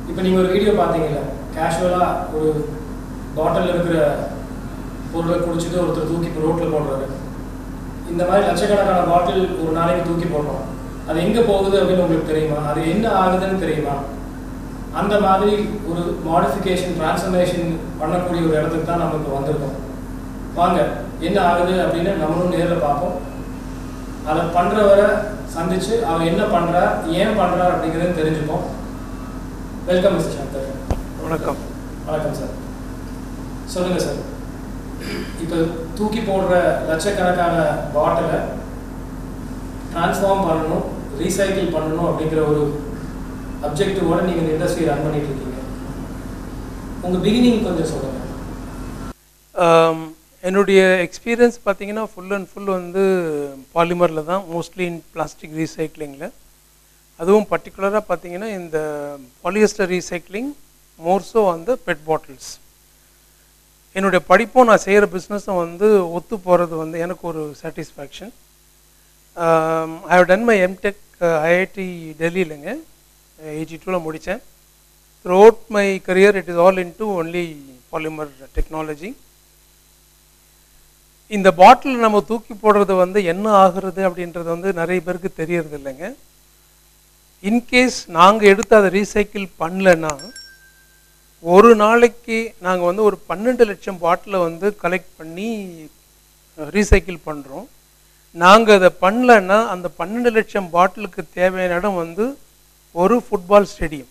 இப்போ நீங்கள் ஒரு வீடியோ பார்த்தீங்கல்ல கேஷுவலாக ஒரு பாட்டில் இருக்கிற பொருளை குடிச்சிட்டு ஒருத்தர் தூக்கி இப்போ ரோட்டில் போடுறாரு இந்த மாதிரி லட்சக்கணக்கான பாட்டில் ஒரு நாளைக்கு தூக்கி போடுறோம் அது எங்கே போகுது அப்படின்னு உங்களுக்கு தெரியுமா அது என்ன ஆகுதுன்னு தெரியுமா அந்த மாதிரி ஒரு மாடிஃபிகேஷன் டிரான்ஸ்ஃபர்மேஷன் பண்ணக்கூடிய ஒரு இடத்துக்கு தான் நம்ம இப்போ வந்திருக்கோம் வாங்க என்ன ஆகுது அப்படின்னு நம்மளும் நேரில் பார்ப்போம் அதை பண்ணுறவரை சந்திச்சு அவர் என்ன பண்ணுறார் ஏன் பண்ணுறார் அப்படிங்கிறத தெரிஞ்சுப்போம் வெல்கம் மிஸ்டர் சங்கர் வணக்கம் வணக்கம் சார் சொல்லுங்க சார் இப்போ தூக்கி போடுற லட்சக்கணக்கான பாட்டிலை டிரான்ஸ்ஃபார்ம் பண்ணணும் ரீசைக்கிள் பண்ணணும் அப்படிங்கிற ஒரு அப்ஜெக்டிவோட நீங்கள் இந்த இண்டஸ்ட்ரி ரன் பண்ணிட்டு இருக்கீங்க உங்கள் பிகினிங் கொஞ்சம் சொல்லுங்க ஆம், என்னுடைய எக்ஸ்பீரியன்ஸ் பார்த்தீங்கன்னா ஃபுல் அண்ட் ஃபுல் வந்து பாலிமரில் தான் மோஸ்ட்லி இன் பிளாஸ்டிக் ரீசைக்ளிங்கில் அதுவும் பர்டிகுலராக பார்த்தீங்கன்னா இந்த பாலியஸ்டர் ரீசைக்ளிங் மோர்ஸோ வந்து பெட் பாட்டில்ஸ் என்னுடைய படிப்பும் நான் செய்கிற பிஸ்னஸும் வந்து ஒத்து போகிறது வந்து எனக்கு ஒரு satisfaction I have done my MTech IIT டெல்லியிலங்க எயிட்டி டூவில் முடித்தேன் throughout my career it is all into only polymer technology இந்த பாட்டில் நம்ம தூக்கி போடுறது வந்து என்ன ஆகுறது அப்படின்றது வந்து நிறைய பேருக்கு தெரியறது இல்லைங்க இன்கேஸ் நாங்கள் எடுத்து அதை ரீசைக்கிள் பண்ணலன்னா ஒரு நாளைக்கு நாங்கள் வந்து ஒரு பன்னெண்டு லட்சம் பாட்டிலை வந்து கலெக்ட் பண்ணி ரீசைக்கிள் பண்ணுறோம் நாங்கள் அதை பண்ணலன்னா அந்த பன்னெண்டு லட்சம் பாட்டிலுக்கு தேவையான இடம் வந்து ஒரு ஃபுட்பால் ஸ்டேடியம்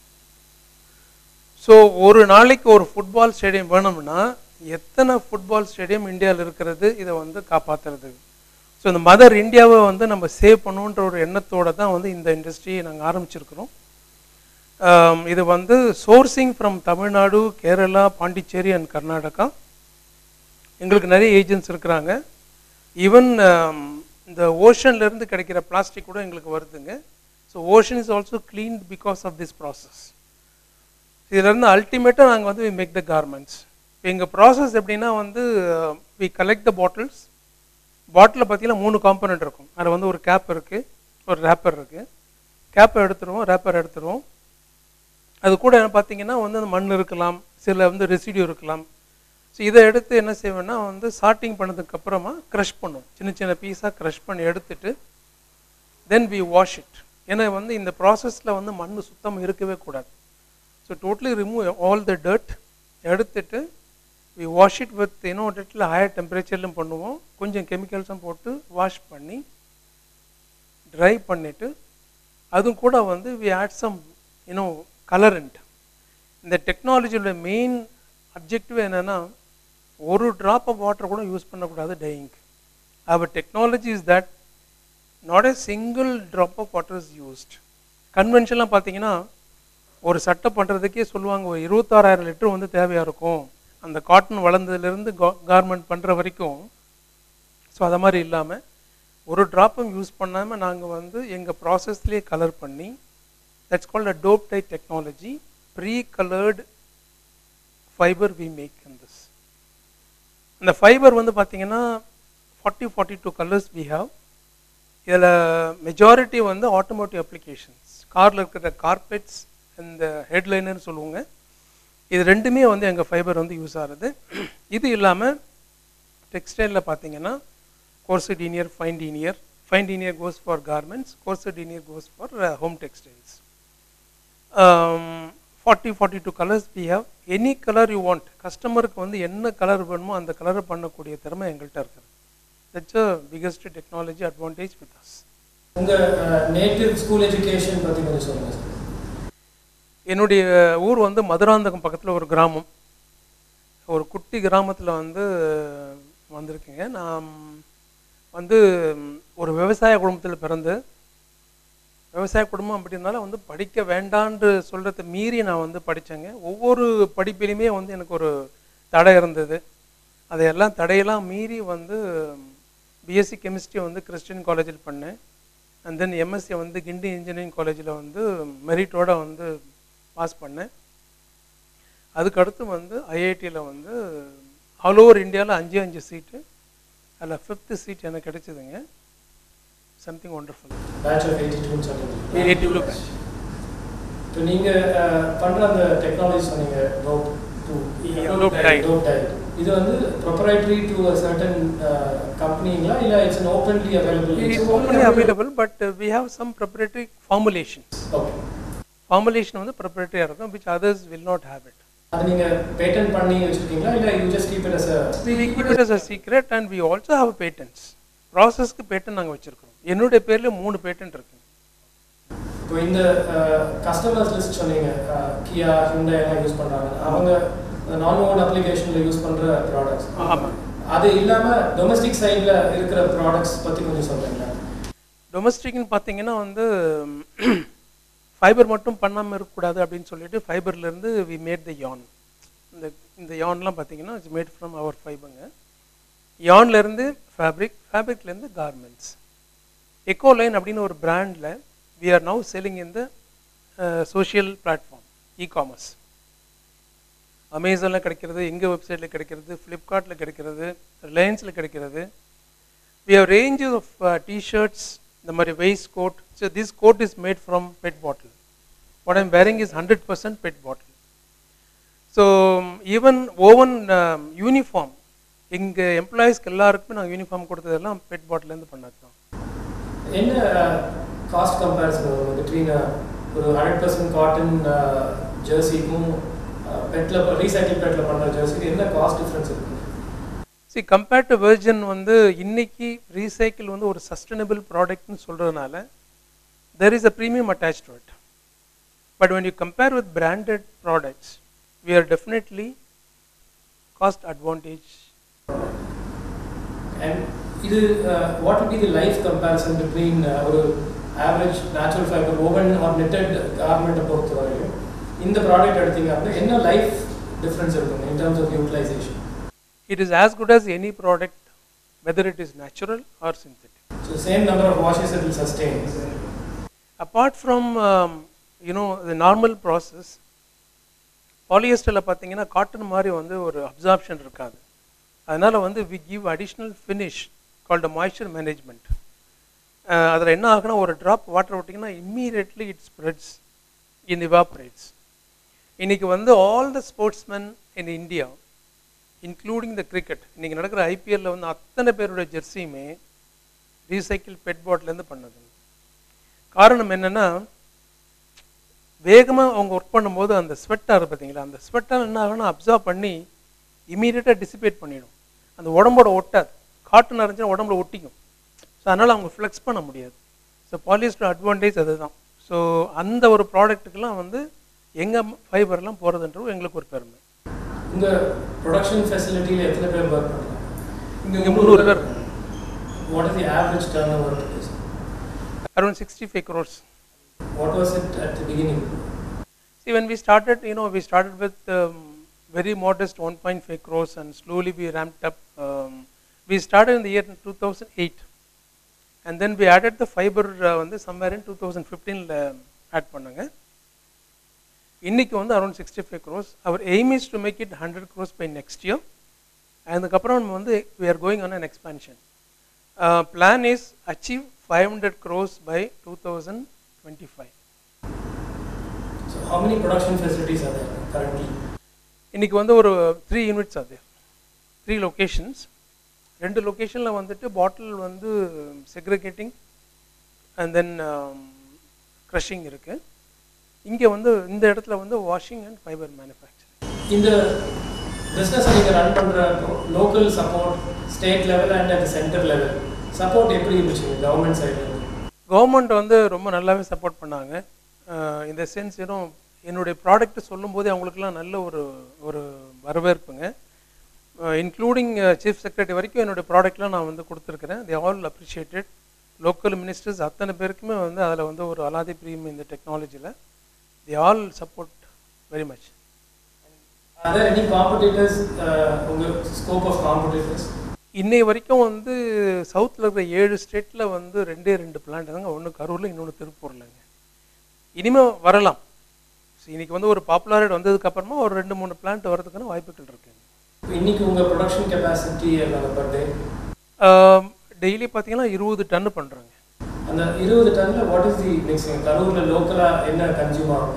ஸோ ஒரு நாளைக்கு ஒரு ஃபுட்பால் ஸ்டேடியம் வேணும்னா எத்தனை ஃபுட்பால் ஸ்டேடியம் இந்தியாவில் இருக்கிறது இதை வந்து காப்பாற்றுறது ஸோ இந்த மதர் இந்தியாவை வந்து நம்ம சேவ் பண்ணுன்ற ஒரு எண்ணத்தோட தான் வந்து இந்த இண்டஸ்ட்ரியை நாங்கள் ஆரம்பிச்சிருக்கிறோம் ஆம், இது வந்து sourcing from Tamil Nadu Kerala Pondicherry and Karnataka எங்களுக்கு நிறைய ஏஜென்ட்ஸ் இருக்கிறாங்க ஈவன் இந்த ஓஷன்லேருந்து கிடைக்கிற பிளாஸ்டிக் கூட எங்களுக்கு வருதுங்க so ocean is also cleaned because of this process இதிலேருந்து அல்டிமேட்டாக நாங்கள் வந்து மேக் த கார்மெண்ட்ஸ் எங்கள் ப்ராசஸ் எப்படின்னா வந்து வி கலெக்ட் த பாட்டில்ஸ் பாட்டிலில் பார்த்தீங்கன்னா மூணு காம்பனண்ட் இருக்கும் அதில் வந்து ஒரு கேப் இருக்குது ஒரு ரேப்பர் இருக்குது கேப்பை எடுத்துருவோம் ரேப்பர் எடுத்துருவோம் அது கூட என்ன பார்த்தீங்கன்னா வந்து அந்த மண் இருக்கலாம் சில வந்து ரெசிடியூ இருக்கலாம் ஸோ இதை எடுத்து என்ன செய்வேன்னா வந்து சார்ட்டிங் பண்ணதுக்கு அப்புறமா க்ரஷ் பண்ணுவோம் சின்ன சின்ன பீஸாக க்ரஷ் பண்ணி எடுத்துட்டு தென் வி வாஷ் இட் ஏன்னா வந்து இந்த ப்ராசஸில் வந்து மண் சுத்தம் இருக்கவே கூடாது so totally remove all the dirt எடுத்துட்டு வி வாஷ் இட் வித் இன்னும் இடத்துல ஹையர் டெம்பரேச்சர்லையும் பண்ணுவோம் கொஞ்சம் கெமிக்கல்ஸும் போட்டு வாஷ் பண்ணி ட்ரை பண்ணிவிட்டு அதுவும் கூட வந்து வி ஆட் சம் இன்னும் கலரண்ட் இந்த டெக்னாலஜியோட மெயின் அப்ஜெக்டிவ் என்னென்னா ஒரு ட்ராப் ஆஃப் வாட்டர் கூட யூஸ் பண்ணக்கூடாது டையிங்க்கு our technology is that not a single drop of water is used கன்வென்ஷன்லாம் பார்த்தீங்கன்னா ஒரு சட்டை பண்ணுறதுக்கே சொல்லுவாங்க ஒரு இருபத்தாறாயிரம் லிட்டர் வந்து தேவையாக இருக்கும் அந்த காட்டன் வளர்ந்ததுலேருந்து கார்மெண்ட் பண்ணுற வரைக்கும் ஸோ அதை மாதிரி இல்லாமல் ஒரு ட்ராப்பும் யூஸ் பண்ணாமல் நாங்கள் வந்து எங்கள் ப்ராசஸ்லேயே கலர் பண்ணி that's called a dope dyed technology pre coloured fibre we make in this அந்த ஃபைபர் வந்து பார்த்தீங்கன்னா forty forty two colours we have இதில் மெஜாரிட்டி வந்து ஆட்டோமோட்டிவ் அப்ளிகேஷன்ஸ் காரில் இருக்கிற கார்பெட்ஸ் இந்த ஹெட்லைனர்னு சொல்லுவாங்க இது ரெண்டுமே வந்து எங்கள் ஃபைபர் வந்து யூஸ் ஆகுது இது இல்லாமல் டெக்ஸ்டைலில் பார்த்தீங்கன்னா coarser denier fine denier fine denier goes for garments coarser denier goes for home textiles forty forty two colours we have any colour you want கஸ்டமருக்கு வந்து என்ன கலர் வேணுமோ அந்த கலரை பண்ணக்கூடிய திறமை எங்கள்கிட்ட இருக்குது that's a biggest technology advantage with us உங்கள் நேட்டிவ் ஸ்கூல் எஜுகேஷன் பற்றி கொஞ்சம் சொல்லுங்கள் சார் என்னுடைய ஊர் வந்து மதுராந்தகம் பக்கத்தில் ஒரு கிராமம் ஒரு குட்டி கிராமத்தில் வந்து வந்திருக்கேங்க நான் வந்து ஒரு விவசாய குடும்பத்தில் பிறந்து விவசாய குடும்பம் அப்படின்னால வந்து படிக்க வேண்டான்னு சொல்கிறத மீறி நான் வந்து படித்தேங்க ஒவ்வொரு படிப்பிலையுமே வந்து எனக்கு ஒரு தடை இருந்தது அதையெல்லாம் தடையெல்லாம் மீறி வந்து பிஎஸ்சி கெமிஸ்ட்ரி வந்து கிறிஸ்டியன் காலேஜில் பண்ணேன் அண்ட் தென் எம்எஸ்சி வந்து கிண்டி இன்ஜினியரிங் காலேஜில் வந்து மெரிட்டோட வந்து பாஸ் பண்ணேன் அதுக்கடுத்து வந்து ஐஐடியில் வந்து ஆல் ஓவர் இந்தியாவில் அஞ்சு அஞ்சு சீட்டு அதில் ஃபிஃப்த்து சீட் எனக்கு கிடைச்சிதுங்க something wonderful batch of eighty டூன்னு சொன்னீங்க எயிட்டி டூ பேட்ச் இப்போ நீங்கள் பண்ணுற அந்த டெக்னாலஜி சொன்னீங்க டோப் டூ Yeah, dope dye. Dope dye இது வந்து ப்ரொப்ரைட்டரி டு அ சர்டன் கம்பெனிங்களா இல்லை it's an openly available It's openly available, but uh, we have some proprietary formulations. Okay Formulation வந்து proprietary இருக்கும், which others will not have it. அது நீங்கள் pattern பண்ணி வச்சுருக்கீங்களா இல்லை you just keep it as a We keep it as a secret and we also have patents. ப்ராசஸ்க்கு patent நாங்கள் வச்சுருக்கோம் என்னுடைய பேரில் மூணு பேட்டன்ட் இருக்கு இப்போ இந்த கஸ்டமர்ஸ் லிஸ்ட் சொன்னீங்க கியா ஹிண்டா எல்லாம் யூஸ் பண்ணுறாங்க அவங்க நான் ஓன் அப்ளிகேஷனில் யூஸ் பண்ணுற ப்ராடக்ட்ஸ் ஆமாம் அது இல்லாமல் டொமஸ்டிக் சைடில் இருக்கிற ப்ராடக்ட்ஸ் பற்றி கொஞ்சம் சொல்கிறீங்களா டொமஸ்டிக்னு பார்த்தீங்கன்னா வந்து ஃபைபர் மட்டும் பண்ணாமல் இருக்கக்கூடாது அப்படின்னு சொல்லிட்டு ஃபைபர்லேருந்து வி மேட் த யான் இந்த இந்த யான்லாம் பார்த்தீங்கன்னா இட்ஸ் மேட் ஃப்ரம் அவர் ஃபைபருங்க யான்லேருந்து ஃபேப்ரிக் ஃபேப்ரிக்லேருந்து கார்மெண்ட்ஸ் எக்கோ லைன் அப்படின்னு ஒரு பிராண்டில் we are now selling in the social platform e commerce அமேசானில் கிடைக்கிறது எங்கள் வெப்சைட்டில் கிடைக்கிறது ஃப்ளிப்கார்ட்டில் கிடைக்கிறது ரிலையன்ஸில் கிடைக்கிறது we have ranges of uh, t-shirts இந்த மாதிரி waist coat so this coat is made from pet bottle what i'm wearing is 100% pet bottle so um, even woven um, uniform எங்க எம்ப்ளாயீஸ்க்கு எல்லாருக்குமே நாங்கள் யூனிஃபார்ம் கொடுத்ததெல்லாம் பெட் பாட்டிலேருந்து பண்ணது தான் என்ன காஸ்ட் கம்பேரிசன் வரும் பிட்வீன் ஒரு ஹண்ட்ரட் பர்சன்ட் காட்டன் ஜெர்சிக்கும் பெட்டில் ரீசைக்கிள் பெட்டில் பண்ணுற ஜெர்சிக்கு என்ன காஸ்ட் டிஃப்ரென்ஸ் இருக்கு சி கம்பேர்ட் டு வெர்ஜன் வந்து இன்னைக்கு ரீசைக்கிள் வந்து ஒரு சஸ்டைனபிள் ப்ராடக்ட்னு சொல்கிறதுனால there is a premium attach to it but when you compare with branded products we are definitely cost advantage and இது what will be the life comparison between ஒரு average natural fibre woven or knitted கார்மெண்ட்டை பொறுத்தவரையும் இந்த product எடுத்தீங்க அப்படின்னா என்ன life difference இருக்குங்க in terms of utilisation It is as good as any product, whether it is natural or synthetic. So same number of washes it will sustain Apart from, um, you know, the normal process, பாலியஸ்டரில் பார்த்தீங்கன்னா cotton மாதிரி வந்து ஒரு absorption இருக்காது அதனால் வந்து we give additional finish called moisture management அதில் என்ன ஆகுனா ஒரு ட்ராப் வாட்டர் விட்டிங்கன்னா immediately it spreads in evaporates இன்னைக்கு வந்து all the sportsmen in India including the cricket இன்னைக்கு நடக்கிற ஐபிஎல்ல வந்து அத்தனை பேருடைய ஜெர்சியுமே ரீசைக்கிள் பெட் பாட்டிலேருந்து பண்ணது காரணம் என்னன்னா வேகமாக அவங்க ஒர்க் பண்ணும்போது அந்த ஸ்வெட்டாக பார்த்தீங்களா அந்த ஸ்வெட்டாக என்ன ஆகும்னா அப்சர்வ் பண்ணி இமீடியட்டாக டிசிபேட் பண்ணிடும் அந்த உடம்போட ஒட்டாது காட்டன் இருந்துச்சுன்னா உடம்புல ஒட்டிக்கும் ஸோ அதனால் அவங்க ஃப்ளெக்ஸ் பண்ண முடியாது ஸோ பாலிஸ்டர் அட்வான்டேஜ் அதுதான் ஸோ அந்த ஒரு ப்ராடக்ட்டுக்கெல்லாம் வந்து எங்கள் ஃபைபர்லாம் போகிறதுன்றது எங்களுக்கு ஒரு பெருமை உங்க ப்ரொடக்ஷன் ஃபெசிலிட்டியில் எத்தனை பேர் ஒர்க் பண்ணுறாங்க இங்கே முந்நூறு பேர் what is the average turnover around sixty five crores what was it at the beginning See, when we started, you know, we started with um, very modest 1.5 crores and slowly we ramped up. Um, we started in the year 2008 and then we added the fiber uh, வந்து somewhere in 2015 add பண்ணாங்க இன்னைக்கு வந்து around sixty five crores our aim is to make it hundred crores by next year அதுக்கப்புறம் நம்ம வந்து we are going on an expansion plan is achieve five hundred crores by two thousand twenty five so how many production facilities are there currently இன்னைக்கு வந்து ஒரு three units அது three locations ரெண்டு லொக்கேஷனில் வந்துட்டு பாட்டில் வந்து செக்ரிகேட்டிங் அண்ட் தென் க்ரஷிங் இருக்குது இங்கே வந்து இந்த இடத்துல வந்து வாஷிங் அண்ட் ஃபைபர் மேனுஃபேக்சரிங் இந்த பிஸ்னஸை நீங்கள் ரன் பண்ணுற local support state level and at centre level support எப்படி இருந்துச்சு கவர்மெண்ட் சைடில் கவர்மெண்ட் வந்து ரொம்ப நல்லாவே சப்போர்ட் பண்ணாங்க இந்த சென்ஸ் இன்னும் என்னுடைய ப்ராடக்ட் சொல்லும்போதே அவங்களுக்குலாம் நல்ல ஒரு ஒரு வரவேற்புங்க இன்க்ளூடிங் சீஃப் செக்ரட்டரி வரைக்கும் என்னுடைய ப்ராடக்ட்லாம் நான் வந்து கொடுத்துருக்குறேன் they all appreciated local ministers அத்தனை பேருக்குமே வந்து அதில் வந்து ஒரு அலாதி பிரியம் இந்த டெக்னாலஜியில் they all support very much other any competitors உங்கள் ஸ்கோப் ஆஃப் காம்படிட்டர்ஸ் இன்னை வரைக்கும் வந்து சவுத்தில் இருக்கிற ஏழு ஸ்டேட்டில் வந்து ரெண்டே ரெண்டு பிளான்ட் தாங்க ஒன்று கரூரில் இன்னொன்று திருப்பூர்லங்க இனிமேல் வரலாம் ஸோ இன்னைக்கு வந்து ஒரு பாப்புலாரிட்டி வந்ததுக்கு அப்புறமா ஒரு ரெண்டு மூணு பிளான்ட் வரதுக்கான வாய்ப்புகள் இருக்குங்க இன்னைக்கு உங்கள் ப்ரொடக்ஷன் கெப்பாசிட்டி எவ்வளோ பர் டே டெய்லி பார்த்தீங்கன்னா இருபது டன்னு பண்ணுறாங்க அந்த இருபது டன்னில் வாட் இஸ் தி மிக்சிங் கரூரில் லோக்கலாக என்ன கன்சியூம் ஆகும்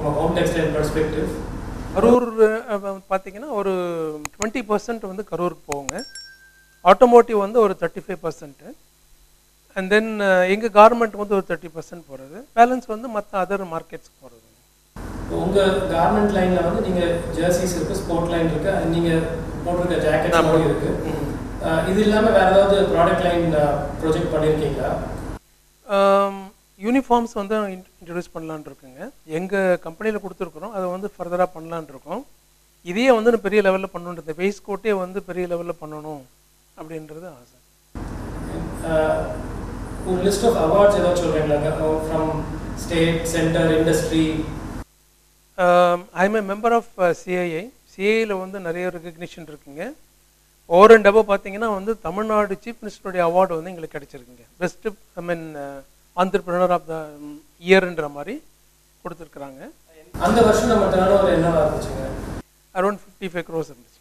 from a home textile perspective. Karur அஹ், பார்த்தீங்கன்னா ஒரு டுவெண்ட்டி பர்சன்ட் வந்து கரூருக்கு போகுங்க ஆட்டோமோட்டிவ் வந்து ஒரு thirty five percent and then எங்கள் கார்மெண்ட் வந்து ஒரு தேர்ட்டி பர்சன்ட் போகிறது பேலன்ஸ் வந்து மற்ற அதர் மார்க்கெட்ஸ்க்கு போகிறது உங்க கார்மெண்ட் லைன்ல வந்து நீங்க ஜெர்சிஸ் இருக்கு ஸ்போர்ட் லைன் இருக்கு and நீங்க போட்டிருக்க ஜாக்கெட் ஆமா. இருக்கு அஹ் இது இல்லாம வேற ஏதாவது ப்ராடக்ட் லைன் ப்ரொஜெக்ட் பண்ணிருக்கீங்களா யூனிஃபார்ம்ஸ் வந்து இன்ட்ரடியூஸ் பண்ணலான்னு இருக்குங்க எங்கள் கம்பெனியில் கொடுத்துருக்குறோம் அதை வந்து ஃபர்தராக பண்ணலான்னு இருக்கோம் இதையே வந்து நான் பெரிய லெவலில் பண்ணணும் இந்த வெயிஸ் கோட்டே வந்து பெரிய லெவலில் பண்ணணும் அப்படின்றது ஆசை அஹ் ஒரு லிஸ்ட் ஆஃப் அவார்ட்ஸ் ஏதாவது சொல்றீங்களா from state centre industry I'm a member of CII சிஐயில் வந்து நிறைய ரெகக்னிஷன் இருக்குங்க ஓவர் அண்ட் அபவ் பார்த்தீங்கன்னா வந்து தமிழ்நாடு சீஃப் மினிஸ்டருடைய அவார்டு வந்து எங்களுக்கு கிடைச்சிருக்குங்க best I mean entrepreneur of the இயர்ன்ற மாதிரி கொடுத்துருக்குறாங்க அந்த வருஷம் நம்ம டர்ன் ஓவர் என்னவா இருந்துச்சுங்க அரௌண்ட் ஃபிஃப்டி ஃபைவ் க்ரோஸ் இருந்துச்சு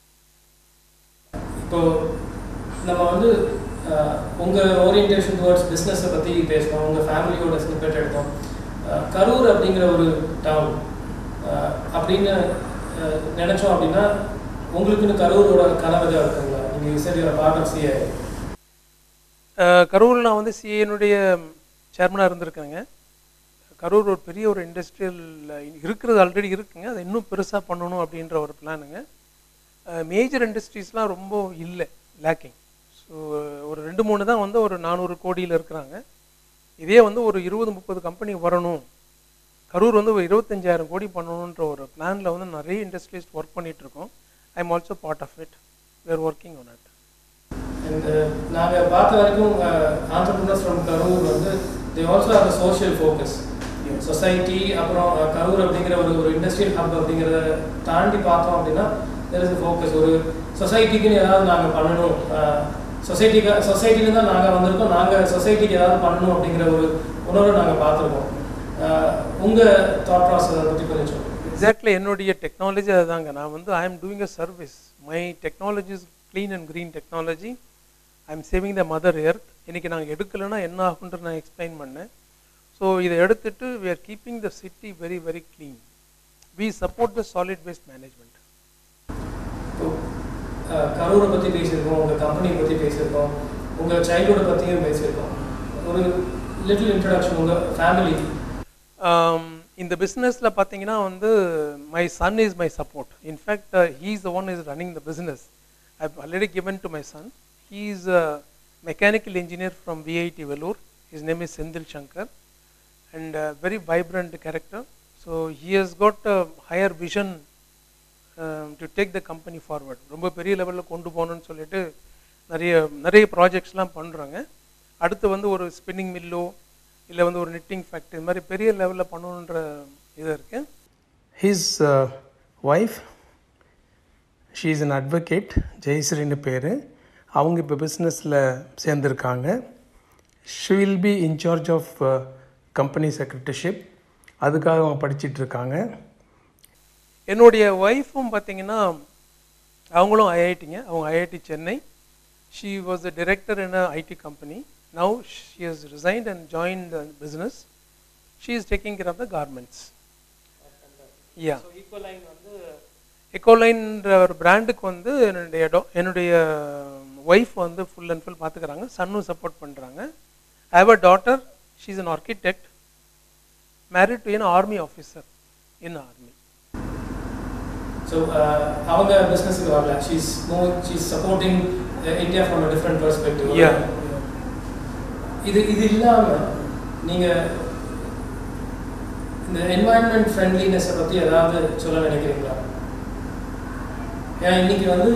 இப்போ நம்ம வந்து அஹ், உங்க ஓரியன்டேஷன் டுவர்ட்ஸ் பிஸ்னஸை பத்தி பேசணும் உங்க ஃபேமிலியோட ஸ்னிப்பெட் எடுத்தோம் அஹ், கரூர் அப்படிங்கிற ஒரு டவுன் அப்படின்னு அஹ், நினைச்சோம் அப்படின்னா உங்களுக்குன்னு கரூரோட கனவு ஏதாவது இருக்குங்களா நீங்க சரி பார்ட் ஆஃப் சிஐ அஹ், கரூரில் நான் வந்து சிஏனுடைய சேர்மனாக இருந்திருக்கேங்க கரூர் ஒரு பெரிய ஒரு இண்டஸ்ட்ரியல் இருக்கிறது ஆல்ரெடி இருக்குங்க அதை இன்னும் பெருசாக பண்ணணும் அப்படின்ற ஒரு பிளானுங்க மேஜர் இண்டஸ்ட்ரீஸ்லாம் ரொம்ப இல்லை லேக்கிங் ஸோ ஒரு ரெண்டு மூணு தான் வந்து ஒரு நானூறு கோடியில் இருக்கிறாங்க இதே வந்து ஒரு இருபது முப்பது கம்பெனி வரணும் கரூர் வந்து ஒரு இருபத்தஞ்சாயிரம் கோடி பண்ணணுன்ற ஒரு பிளானில் வந்து நிறைய இண்டஸ்ட்ரீஸ் ஒர்க் பண்ணிட்டு இருக்கோம் I am also part of it where working on it and நாங்கள் பார்த்த வரைக்கும் ஆண்டர்பிரினர்ஸ் ஃப்ரம் கரூர் வந்து they also have a social focus society அப்புறம் அஹ், கரூர் அப்படிங்கிற ஒரு ஒரு இண்டஸ்ட்ரியல் ஹப் அப்படிங்கிறத தாண்டி பார்த்தோம் அப்படின்னா தெர் இஸ் ஃபோக்கஸ் ஒரு சொசைட்டிக்குன்னு ஏதாவது நாங்கள் பண்ணணும் சொசைட்டிக்கு சொசைட்டில தான் நாங்கள் வந்திருக்கோம் நாங்கள் சொசைட்டிக்கு ஏதாவது பண்ணணும் அப்படிங்கிற ஒரு உணர்வை நாங்கள் பார்த்துருக்கோம் உங்கள் தாட் ப்ராசஸ் அதை பற்றி கொஞ்சம் சொல்லுங்கள் எக்ஸாக்ட்லி என்னுடைய டெக்னாலஜி அதுதாங்க நான் வந்து I am doing a service my technology is clean and green technology I am saving the mother earth இன்னைக்கு நாங்கள் எடுக்கலைன்னா என்ன ஆகுன்றது நான் எக்ஸ்பிளைன் பண்ணேன் ஸோ இதை எடுத்துட்டு we are keeping the city very very clean we support the solid waste management இப்போ அஹ், கரூரை பற்றி பேசியிருக்கோம் உங்கள் கம்பெனியை பற்றி பேசியிருக்கோம் உங்கள் சைல்டுஹுட்டை பற்றியும் பேசியிருக்கோம் ஒரு லிட்டில் இன்ட்ரடக்ஷன் உங்கள் ஃபேமிலி இந்த பிஸ்னஸில் பார்த்தீங்கன்னா வந்து my son is my support in fact he is the one is running the business I already given to my son he is a mechanical engineer from VIT Vellore his name is Senthil Shankar and very vibrant character so he has got a higher vision to take the company forward ரொம்ப பெரிய லெவலில் கொண்டு போகணும்னு சொல்லிட்டு நிறைய நிறைய ப்ராஜெக்ட்ஸ்லாம் பண்ணுறாங்க அடுத்து வந்து ஒரு ஸ்பின்னிங் மில்லோ இல்லை வந்து ஒரு நிட்டிங் ஃபேக்ட்ரி இது மாதிரி பெரிய லெவலில் பண்ணணுன்ற இது இருக்குது his wife she is an advocate ஜெயஸ்ரீன்னு பேர் அவங்க இப்போ பிஸ்னஸில் சேர்ந்துருக்காங்க she will be in charge of company secretaryship அதுக்காக அவங்க படிச்சிட்டு இருக்காங்க என்னுடைய ஒய்ஃபும் பார்த்தீங்கன்னா அவங்களும் ஐஐடிங்க அவங்க IIT Chennai she was the director in a IT company now she has resigned and join the business she is taking care of the garments yeah எக்கோலைன்ற ஒரு பிராண்டுக்கு வந்து என்னுடைய டோ என்னுடைய ஒய்ஃப் வந்து ஃபுல் அண்ட் ஃபுல் பார்த்துக்கிறாங்க சன்னும் சப்போர்ட் பண்ணுறாங்க I have a daughter she is an architect married to an army officer in army so அவங்க பிஸ்னஸுக்கு வரல she's moving she's supporting India from a different perspective Yeah. இது இது இல்லாமல் நீங்கள் இந்த என்வாயன்மெண்ட் ஃப்ரெண்ட்லினஸை பற்றி ஏதாவது சொல்ல நினைக்கிறீங்களா ஏன்னா இன்னைக்கு வந்து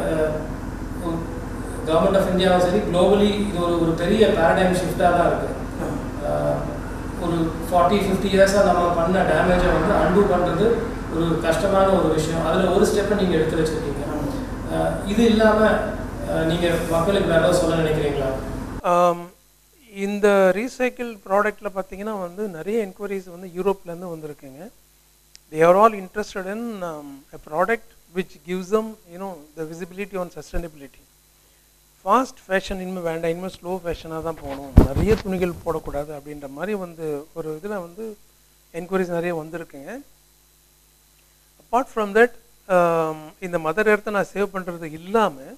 கவர்மெண்ட் ஆஃப் இந்தியாவும் சரி குளோபலி இது ஒரு ஒரு பெரிய பேரடைம் ஷிஃப்டாக தான் இருக்குது ஒரு ஃபார்ட்டி ஃபிஃப்டி இயர்ஸாக நம்ம பண்ண டேமேஜை வந்து அன்டூ பண்ணுறது ஒரு கஷ்டமான ஒரு விஷயம் அதில் ஒரு ஸ்டெப்பை நீங்கள் எடுத்து வச்சுருக்கீங்க அஹ் இது இல்லாமல் நீங்கள் மக்களுக்கு வேறு ஏதாவது சொல்ல நினைக்கிறீங்களா ஆம், இந்த ரீசைக்கிள் ப்ராடக்ட்டில் பார்த்தீங்கன்னா வந்து நிறைய என்கொயரிஸ் வந்து யூரோப்லேருந்து வந்திருக்குங்க they are all interested in a product which gives them you know the visibility on sustainability fast fashion இனிமேல் வேண்டாம் இனிமேல் ஸ்லோ ஃபேஷனாக தான் போகணும் நிறைய துணிகள் போடக்கூடாது அப்படின்ற மாதிரி வந்து ஒரு இதில் வந்து என்கொயரிஸ் நிறைய வந்திருக்குங்க அப்பார்ட் ஃப்ரம் தட் இந்த மதர் எர்த்தை நான் சேவ் பண்ணுறது இல்லாமல்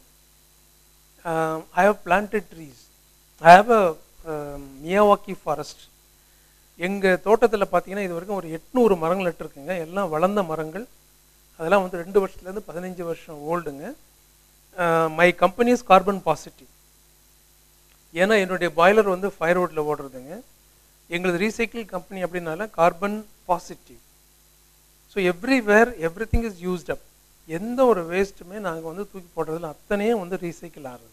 I have planted trees I have a Miyawaki forest எங்கள் தோட்டத்தில் பார்த்தீங்கன்னா இது வரைக்கும் ஒரு எட்நூறு மரங்கள் நட்டுருக்குங்க எல்லாம் வளர்ந்த மரங்கள் அதெல்லாம் வந்து ரெண்டு வருஷத்துலேருந்து பதினஞ்சு வருஷம் ஓல்டுங்க மை கம்பெனிஸ் கார்பன் பாசிட்டிவ் ஏன்னா என்னுடைய பாய்லர் வந்து ஃபயர்வுட்டில் ஓடுறதுங்க எங்களது ரீசைக்கிள் கம்பெனி அப்படின்னால carbon positive so everywhere every thing is used up எந்த ஒரு வேஸ்ட்டுமே நாங்கள் வந்து தூக்கி போடுறதுல அத்தனையும் வந்து ரீசைக்கிள் ஆகுது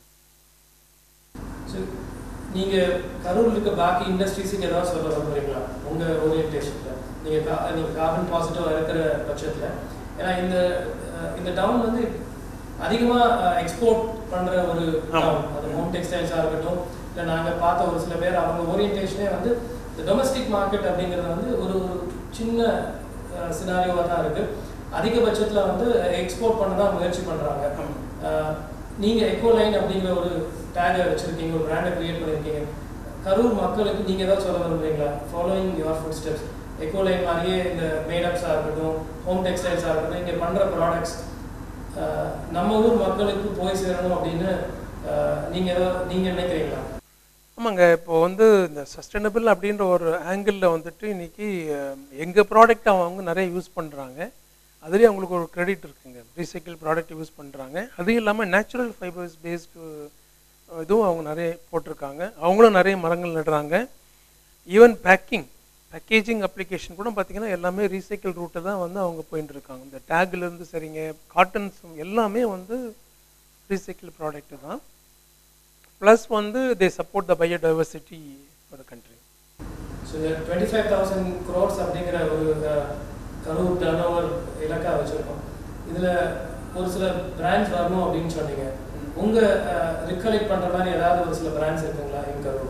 ஸோ நீங்கள் கரூரில் இருக்க பாக்கி இண்டஸ்ட்ரீஸுக்கு ஏதாவது சொல்ல விரும்புறீங்களா உங்கள் ஓரியன்டேஷனில் நீங்கள் கா நீங்கள் கார்பன் பாசிட்டிவாக இருக்கிற பட்சத்தில் ஏன்னா இந்த அஹ், இந்த டவுன் வந்து அதிகமாக எக்ஸ்போர்ட் பண்ணுற ஒரு டவுன் அது ஹோம் டெக்ஸ்டைல்ஸாக இருக்கட்டும் இல்லை நாங்கள் பார்த்த ஒரு சில பேர் அவங்க ஓரியன்டேஷனே வந்து இந்த டொமஸ்டிக் மார்க்கெட் அப்படிங்கிறது வந்து ஒரு ஒரு சின்ன சினாரியோவாக தான் இருக்குது அதிகபட்சத்தில் வந்து எக்ஸ்போர்ட் பண்ண தான் முயற்சி பண்ணுறாங்க நீங்கள் எக்கோ லைன் அப்படிங்கிற ஒரு டேகை வச்சுருக்கீங்க ஒரு பிராண்டை க்ரியேட் பண்ணியிருக்கீங்க கரூர் மக்களுக்கு நீங்கள் ஏதாவது சொல்ல விரும்புறீங்களா following your foot steps eco line மாதிரியே இந்த மேடப்ஸாக இருக்கட்டும் ஹோம் டெக்ஸ்டைல்ஸாக இருக்கட்டும் இங்கே பண்ணுற ப்ராடக்ட்ஸ் நம்ம ஊர் மக்களுக்கு போய் சேரணும் அப்படின்னு நீங்கள் ஏதோ நீங்கள் நினைக்கிறீங்களா ஆமாங்க இப்போ வந்து இந்த சஸ்டைனபிள் அப்படின்ற ஒரு ஆங்கிளில் வந்துட்டு இன்னைக்கு எங்கள் ப்ராடக்ட் அவங்க நிறைய யூஸ் பண்ணுறாங்க அதுலேயே அவங்களுக்கு ஒரு கிரெடிட் இருக்குங்க ரீசைக்கிள் ப்ராடக்ட் யூஸ் பண்ணுறாங்க அதுவும் இல்லாமல் நேச்சுரல் ஃபைபர்ஸ் பேஸ்டு இதுவும் அவங்க நிறைய போட்டிருக்காங்க அவங்களும் நிறைய மரங்கள் நடுறாங்க ஈவன் பேக்கிங் பேக்கேஜிங் அப்ளிகேஷன் கூட பார்த்தீங்கன்னா எல்லாமே ரீசைக்கிள் ரூட்டை தான் வந்து அவங்க போயிட்டு இருக்காங்க இந்த டேக்லேருந்து சரிங்க காட்டன்ஸ் எல்லாமே வந்து ரீசைக்கிள் ப்ராடக்ட் தான் ப்ளஸ் வந்து they support the biodiversity for the country so இந்த டுவெண்ட்டி ஃபைவ் தௌசண்ட் க்ரோர்ஸ் அப்படிங்கிற ஒரு அஹ், கரூர் டர்ன் ஓவர் இலக்கா வச்சுருக்கோம் இதில் ஒரு சில பிராண்ட்ஸ் வரணும் அப்படின்னு சொன்னீங்க உங்கள் ரிகலெக்ட் பண்ணுற மாதிரி ஏதாவது ஒரு சில பிராண்ட்ஸ் இருக்குங்களா எங்க கரூர்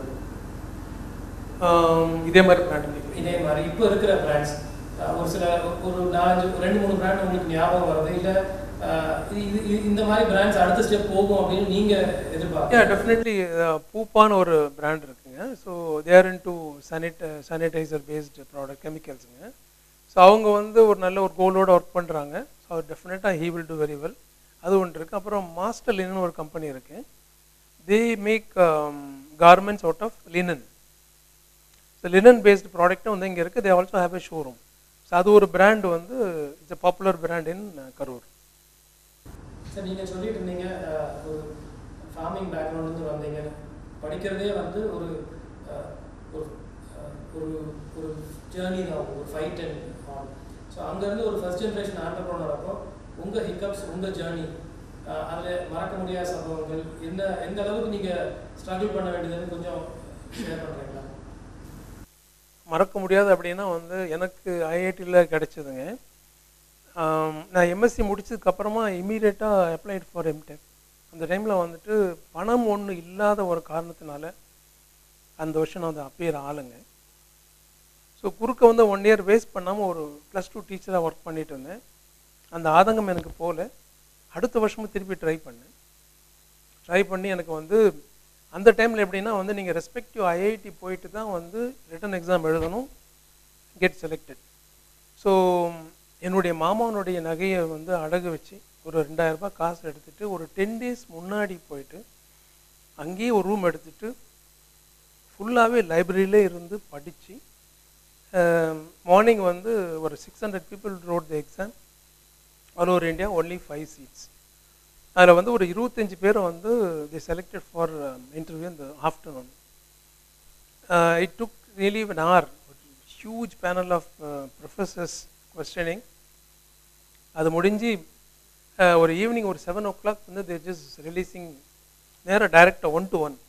இதே மாதிரி பிராண்ட் இதே மாதிரி இப்போ இருக்கிற பிராண்ட்ஸ் ஒரு சில ஒரு நாலஞ்சு ஒரு ரெண்டு மூணு பிராண்ட் உங்களுக்கு ஞாபகம் வருது இல்லை இது இது- இந்த மாதிரி பிராண்ட்ஸ் அடுத்த ஸ்டெப் போகும் அப்படின்னு நீங்கள் யா எதிர்பார்க்க டெஃபினெட்லி பூப்பான ஒரு பிராண்ட் இருக்குங்க so there in to sanit sanitiser based product கெமிக்கல்ஸுங்க ஸோ அவங்க வந்து ஒரு நல்ல ஒரு கோலோட ஒர்க் பண்ணுறாங்க ஸோ டெஃபினட்டாக he will do very well அது ஒன்று இருக்குது அப்புறம் மாஸ்டர் லினன் ஒரு கம்பெனி இருக்குது they make garments out of linen so linen based ப்ராடக்ட்டும் வந்து இங்கே இருக்குது they also have a showroom so அது ஒரு பிராண்ட் வந்து it's a popular brand in Karur sir நீங்கள் சொல்லிட்டு இருந்தீங்க அஹ், ஒரு ஃபார்மிங் பேக்ரவுண்ட்லேருந்து வந்தீங்க படிக்கிறதே வந்து ஒரு அஹ், ஒரு அஹ், ஒரு ஒரு ஜேர்னி தான் ஒரு ஃபைட் அண்ட் ஆன் ஸோ அங்கேருந்து ஒரு ஃபர்ஸ்ட் ஜென்ரேஷன் ஆண்டர்ப்ரோனர் அப்போ உங்கள் ஹிக்கப்ஸ் உங்கள் ஜேர்னி அதில் மறக்க முடியாத சம்பவங்கள் என்ன எந்த அளவுக்கு நீங்கள் ஸ்ட்ரகிள் பண்ண வேண்டியதுன்னு கொஞ்சம் ஷேர் பண்ணுறீங்களா மறக்க முடியாது அப்படின்னா வந்து எனக்கு ஐஐடியில் கிடைச்சதுங்க ஆம், நான் எம்எஸ்சி முடிச்சதுக்கப்புறமா இமீடியட்டாக அப்ளைட் ஃபார் எம்டெக் அந்த டைமில் வந்துட்டு பணம் ஒன்று இல்லாத ஒரு காரணத்தினால அந்த வருஷம் நான் வந்து அப்பியர் ஆளுங்க ஸோ குறுக்க வந்து ஒன் இயர் வேஸ்ட் பண்ணாமல் ஒரு ப்ளஸ் டூ டீச்சராக ஒர்க் பண்ணிட்டு இருந்தேன் அந்த ஆதங்கம் எனக்கு போகல அடுத்த வருஷமும் திருப்பி ட்ரை பண்ணேன் ட்ரை பண்ணி எனக்கு வந்து அந்த டைமில் எப்படின்னா வந்து நீங்கள் ரெஸ்பெக்டிவ் ஐஐடி போயிட்டு தான் வந்து ரிட்டன் எக்ஸாம் எழுதணும் கெட் செலக்டட் ஸோ என்னுடைய மாமாவனுடைய நகையை வந்து அடகு வச்சு ஒரு ரெண்டாயிரம் ரூபாய் காசு எடுத்துட்டு ஒரு டென் டேஸ் முன்னாடி போயிட்டு அங்கேயே ஒரு ரூம் எடுத்துட்டு ஃபுல்லாகவே லைப்ரரியிலே இருந்து படித்து மார்னிங் வந்து ஒரு six hundred people wrote the exam all over India only five seats அதில் வந்து ஒரு இருபத்தஞ்சி பேரை வந்து தி செலக்டட் ஃபார் இன்டர்வியூ இந்த afternoon it took really an hour huge panel of professors questioning அது முடிஞ்சு uh, ஒரு ஈவினிங் ஒரு செவன் ஓ கிளாக் வந்து தே ஜஸ்ட் ரிலீஸிங் நேராக டைரெக்டாக ஒன் டு ஒன்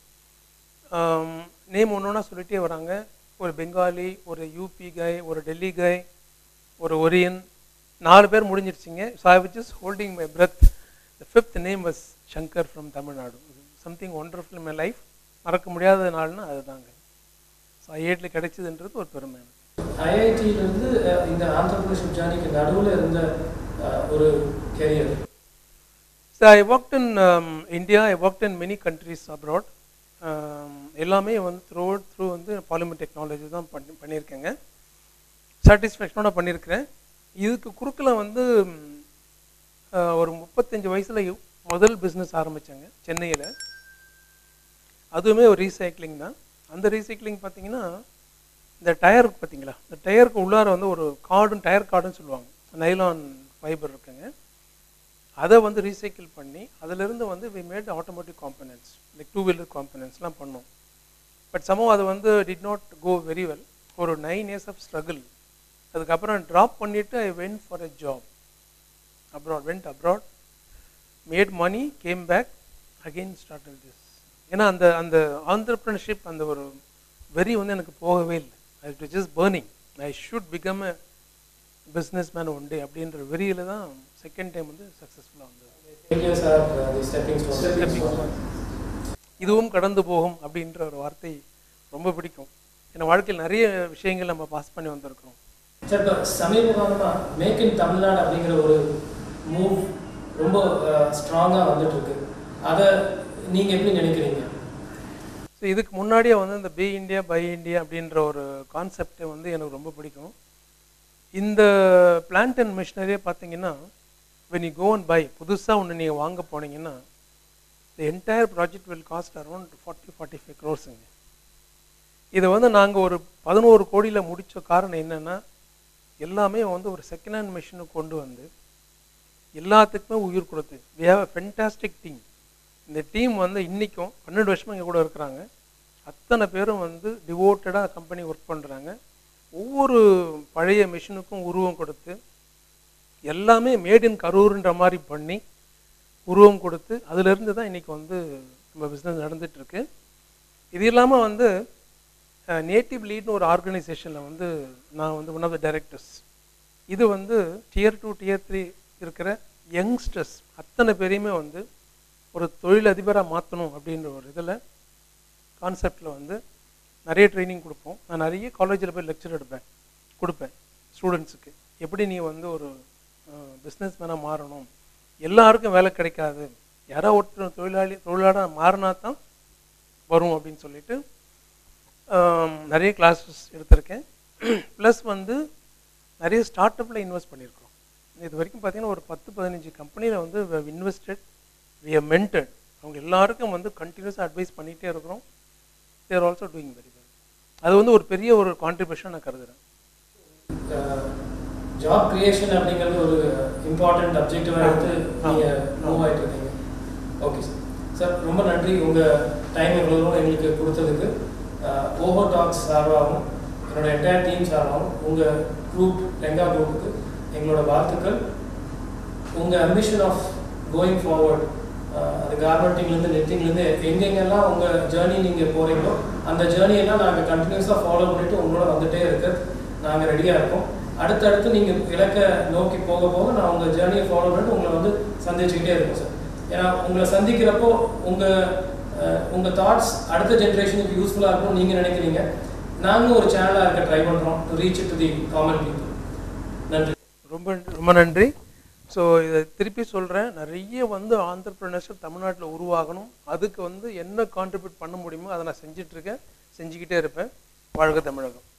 நேம் ஒன்று ஒன்றா சொல்லிட்டே வராங்க ஒரு பெங்காலி ஒரு யூபி கை ஒரு டெல்லி கை ஒரு ஒரியன் நாலு பேர் முடிஞ்சிருச்சிங்க so I was just holding my breath the fifth name was Shankar from Tamil Nadu something wonderful my life மறக்க முடியாத நாள்னா அதுதாங்க ஸோ ஐஏட்டில் கிடைச்சதுன்றது ஒரு பெருமை எனக்கு ஐஐடியிலேருந்து இந்த ஆண்டர்பிரினர்ஷிப் ஜேர்னிக்கு நடுவில் இருந்த அஹ், ஒரு career so I work in India I work in many countries abroad எல்லாமே வந்து த்ரூ த்ரூ வந்து பாலிமர் டெக்னாலஜி தான் பண்ணி பண்ணியிருக்கேங்க சாட்டிஸ்ஃபேக்ஷனோட பண்ணியிருக்கிறேன் இதுக்கு குறுக்கில் வந்து ம், அஹ், ஒரு முப்பத்தஞ்சு வயசில் முதல் பிஸ்னஸ் ஆரம்பித்தாங்க சென்னையில் அதுவுமே ஒரு ரீசைக்ளிங் தான் அந்த ரீசைக்ளிங் பார்த்தீங்கன்னா இந்த டயருக்கு பார்த்தீங்களா இந்த டயருக்கு உள்ளார வந்து ஒரு கார்டுன்னு டயர் கார்டுன்னு சொல்லுவாங்க நைலான் ஃபைபர் இருக்குங்க அதை வந்து ரீசைக்கிள் பண்ணி அதிலிருந்து வந்து we made automatic components like two wheeler காம்பனன்ட்ஸ்லாம் பண்ணோம் பட் சமோ அது வந்து did not go very well ஒரு நைன் இயர்ஸ் ஆஃப் ஸ்ட்ரகிள் அதுக்கப்புறம் ட்ராப் பண்ணிவிட்டு I went for a job abroad went abroad made money came back again start this ஏன்னா அந்த அந்த ஆண்டர்பிரினர்ஷிப் அந்த ஒரு வெறி வந்து எனக்கு போகவே இல்லை I do just burning I should become a businessman one day அப்படின்ற வெறியில் தான் செகண்ட் டைம் வந்து சக்ஸஸ்ஃபுல்லாக வந்தது failures are uh, the stepping stones. Stepping stones. இதுவும் கடந்து போகும் அப்படின்ற ஒரு வார்த்தை ரொம்ப பிடிக்கும் ஏன்னா வாழ்க்கையில் நிறைய விஷயங்கள் நம்ம பாஸ் பண்ணி வந்திருக்கிறோம் சார் இப்போ சமீப காலமா மேக் இன் தமிழ்நாடு அப்படிங்கிற ஒரு மூவ் ரொம்ப ஸ்ட்ராங்காக வந்துட்டு இருக்கு அதை நீங்க எப்படி நினைக்கிறீங்க ஸோ இதுக்கு முன்னாடியே வந்து இந்த பி இந்தியா பை இந்தியா அப்படின்ற ஒரு கான்செப்டை வந்து எனக்கு ரொம்ப பிடிக்கும் இந்த பிளான்ட் அண்ட் மிஷினரியே பார்த்தீங்கன்னா when you go and buy புதுசாக ஒன்று நீங்கள் வாங்க போனீங்கன்னா the entire project will cost around forty forty five க்ரோர்ஸுங்க இதை வந்து நாங்கள் ஒரு பதினோரு கோடியில் முடித்த காரணம் என்னென்னா எல்லாமே வந்து ஒரு செகண்ட் ஹேண்ட் மிஷினுக்கு கொண்டு வந்து எல்லாத்துக்குமே உயிர் கொடுத்து we have a fantastic team இந்த டீம் வந்து இன்றைக்கும் பன்னெண்டு வருஷமா இங்கே கூட இருக்கிறாங்க அத்தனை பேரும் வந்து டிவோட்டடாக கம்பெனி ஒர்க் பண்ணுறாங்க ஒவ்வொரு பழைய மிஷினுக்கும் உருவம் கொடுத்து எல்லாமே மேட் இன் கரூர்ன்ற மாதிரி பண்ணி உருவம் கொடுத்து அதிலிருந்து தான் இன்றைக்கி வந்து நம்ம பிஸ்னஸ் நடந்துகிட்ருக்கு இது இல்லாமல் வந்து நேட்டிவ் லீட்னு ஒரு ஆர்கனைசேஷனில் வந்து நான் வந்து ஒன் ஆஃப் த டைரக்டர்ஸ் இது வந்து டியர் டூ டியர் த்ரீ இருக்கிற யங்ஸ்டர்ஸ் அத்தனை பேரையுமே வந்து ஒரு தொழிலதிபராக மாற்றணும் அப்படின்ற ஒரு இதில் கான்செப்டில் வந்து நிறைய ட்ரைனிங் கொடுப்போம் நான் நிறைய காலேஜில் போய் லெக்சர் எடுப்பேன் கொடுப்பேன் ஸ்டூடெண்ட்ஸுக்கு எப்படி நீ வந்து ஒரு பிஸ்னஸ் மேனாக மாறணும் எல்லாருக்கும் வேலை கிடைக்காது யாரோ ஒருத்தர் தொழிலாளி தொழிலாளராக மாறினா தான் வரும் அப்படின்னு சொல்லிட்டு ஆம், நிறைய கிளாஸஸ் எடுத்திருக்கேன் ப்ளஸ் வந்து நிறைய ஸ்டார்ட் அப்பில் இன்வெஸ்ட் பண்ணியிருக்கிறோம் இது வரைக்கும் பார்த்தீங்கன்னா ஒரு பத்து பதினஞ்சு கம்பெனியில் வந்து இன்வெஸ்டட் வி have mentored அவங்க எல்லாருக்கும் வந்து கண்டினியூஸாக அட்வைஸ் பண்ணிகிட்டே இருக்கிறோம் they're also doing very well அது வந்து ஒரு பெரிய ஒரு கான்ட்ரிபியூஷன் நான் கருதுகிறேன் ஜாப் கிரியேஷன் அப்படிங்கிறது ஒரு இம்பார்ட்டன்ட் அப்ஜெக்டிவாக எடுத்து ஆ. நீங்கள் மூவ் ஆகிட்டு இருக்கீங்க ஓகே சார் சார் ரொம்ப நன்றி உங்கள் டைம் இவ்வளோ தூரம் எங்களுக்கு கொடுத்ததுக்கு ஓஹோ டாக்ஸ் சார்பாகவும் என்னோட என்டையர் டீம் சார்பாகவும் உங்கள் குரூப் லெங்கா குரூப்புக்கு எங்களோட வாழ்த்துக்கள் உங்கள் அம்பிஷன் ஆஃப் கோயிங் ஃபார்வர்ட் அது கார்மெண்டிங்லேருந்து நெட்டிங்லேருந்து எங்கெங்கெல்லாம் உங்கள் ஜேர்னி நீங்கள் போகிறீங்களோ அந்த ஜேர்னியெல்லாம் நாங்கள் கண்டினியூஸாக ஃபாலோ பண்ணிவிட்டு உங்களோட வந்துட்டே இருக்க நாங்கள் ரெடியாக இருக்கோம் அடுத்தடுத்து நீங்கள் இலக்கை நோக்கி போக போக நான் உங்கள் ஜேர்னியை ஃபாலோ பண்ணிட்டு உங்களை வந்து சந்திச்சுக்கிட்டே இருக்கோம் சார் ஏன்னா உங்களை சந்திக்கிறப்போ உங்கள் உங்கள் தாட்ஸ் அடுத்த ஜென்ரேஷனுக்கு யூஸ்ஃபுல்லாக இருக்கும்னு நீங்கள் நினைக்கிறீங்க நாங்களும் ஒரு சேனலாக இருக்க ட்ரை பண்ணுறோம் to reach to the common people நன்றி ரொம்ப ரொம்ப நன்றி ஸோ இதை திருப்பி சொல்கிறேன் நிறைய வந்து ஆண்டர்பிரினர்ஷிப் தமிழ்நாட்டில் உருவாகணும் அதுக்கு வந்து என்ன கான்ட்ரிபியூட் பண்ண முடியுமோ அதை நான் செஞ்சிட்ருக்கேன் செஞ்சுக்கிட்டே இருப்பேன் வாழ்க தமிழகம்